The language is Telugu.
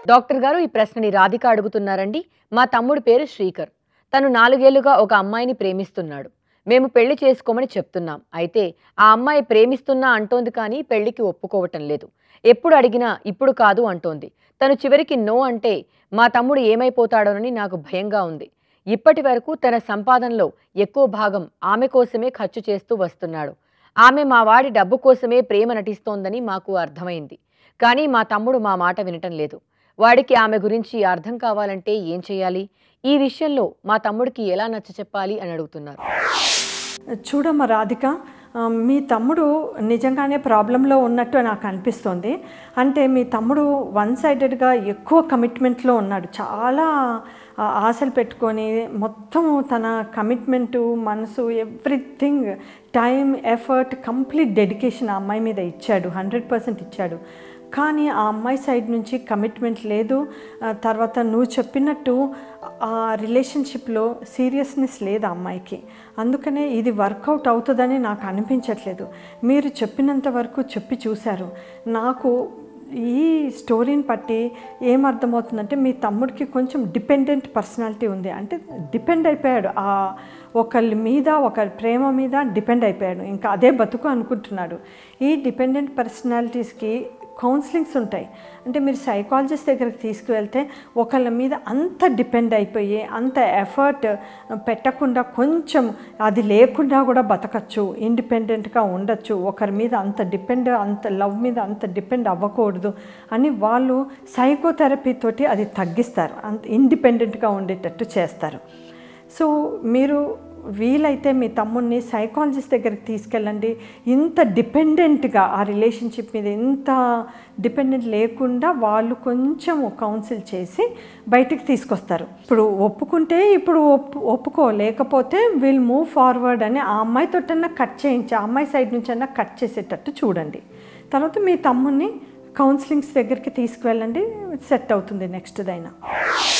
డాక్టర్ గారు ఈ ప్రశ్నని రాధిక అడుగుతున్నారండి మా తమ్ముడి పేరు శ్రీకర్ తను నాలుగేళ్లుగా ఒక అమ్మాయిని ప్రేమిస్తున్నాడు మేము పెళ్లి చేసుకోమని చెప్తున్నాం అయితే ఆ అమ్మాయి ప్రేమిస్తున్నా అంటోంది కానీ పెళ్లికి ఒప్పుకోవటం లేదు ఎప్పుడు అడిగినా ఇప్పుడు కాదు అంటోంది తను చివరికి నో అంటే మా తమ్ముడు ఏమైపోతాడోనని నాకు భయంగా ఉంది ఇప్పటి వరకు తన సంపాదనలో ఎక్కువ భాగం ఆమె కోసమే ఖర్చు చేస్తూ వస్తున్నాడు ఆమె మా వాడి డబ్బు కోసమే ప్రేమ నటిస్తోందని మాకు అర్థమైంది కానీ మా తమ్ముడు మా మాట వినటం లేదు వాడికి ఆమె గురించి అర్థం కావాలంటే ఏం చేయాలి ఈ విషయంలో మా తమ్ముడికి ఎలా నచ్చ చెప్పాలి అని అడుగుతున్నారు చూడమ్మ రాధిక ఆ, మీ తమ్ముడు నిజంగానే ప్రాబ్లంలో ఉన్నట్టు నాకు అనిపిస్తోంది అంటే మీ తమ్ముడు వన్ సైడెడ్గా ఎక్కువ కమిట్మెంట్లో ఉన్నాడు చాలా ఆ, ఆశలు పెట్టుకొని మొత్తం తన కమిట్మెంటు మనసు everything time effort complete dedication ఆ అమ్మాయి మీద ఇచ్చాడు హండ్రెడ్ పర్సెంట్ ఇచ్చాడు కానీ ఆ అమ్మాయి సైడ్ నుంచి కమిట్మెంట్ లేదు ఆ తర్వాత నువ్వు చెప్పినట్టు ఆ రిలేషన్షిప్లో సీరియస్నెస్ లేదు ఆ అమ్మాయికి అందుకనే ఇది వర్కౌట్ అవుతుందని నాకు అనిపించట్లేదు మీరు చెప్పినంత వరకు చెప్పి చూశారు నాకు ఈ స్టోరీని బట్టి ఏమర్థమవుతుందంటే మీ తమ్ముడికి కొంచెం డిపెండెంట్ పర్సనాలిటీ ఉంది అంటే డిపెండ్ అయిపోయాడు ఆ ఒకళ్ళ మీద ఒకరి ప్రేమ మీద డిపెండ్ అయిపోయాడు ఇంకా అదే బతుకు అనుకుంటున్నాడు ఈ డిపెండెంట్ పర్సనాలిటీస్కి కౌన్సిలింగ్స్ ఉంటాయి అంటే మీరు సైకాలజిస్ట్ దగ్గరికి తీసుకువెళ్తే ఒకళ్ళ మీద అంత డిపెండ్ అయిపోయి అంత ఎఫర్ట్ పెట్టకుండా కొంచెం అది లేకుండా కూడా బతకచ్చు ఇండిపెండెంట్గా ఉండొచ్చు ఒకరి మీద అంత డిపెండ్ అంత లవ్ మీద అంత డిపెండ్ అవ్వకూడదు అని వాళ్ళు సైకోథెరపీ తోటి అది తగ్గిస్తారు అంత ఇండిపెండెంట్గా ఉండేటట్టు చేస్తారు సో మీరు వీలైతే మీ తమ్ముడిని సైకాలజిస్ట్ దగ్గరికి తీసుకెళ్ళండి ఇంత డిపెండెంట్గా ఆ రిలేషన్షిప్ మీద ఇంత డిపెండెంట్ లేకుండా వాళ్ళు కొంచెం కౌన్సిల్ చేసి బయటికి తీసుకొస్తారు ఇప్పుడు ఒప్పుకుంటే ఇప్పుడు ఒప్పు ఒప్పుకో లేకపోతే విల్ మూవ్ ఫార్వర్డ్ అని ఆ అమ్మాయితోటన్నా కట్ చేయించి ఆ అమ్మాయి సైడ్ నుంచి అన్నా కట్ చేసేటట్టు చూడండి తర్వాత మీ తమ్ముడిని కౌన్సిలింగ్స్ దగ్గరికి తీసుకువెళ్ళండి సెట్ అవుతుంది నెక్స్ట్ దైనా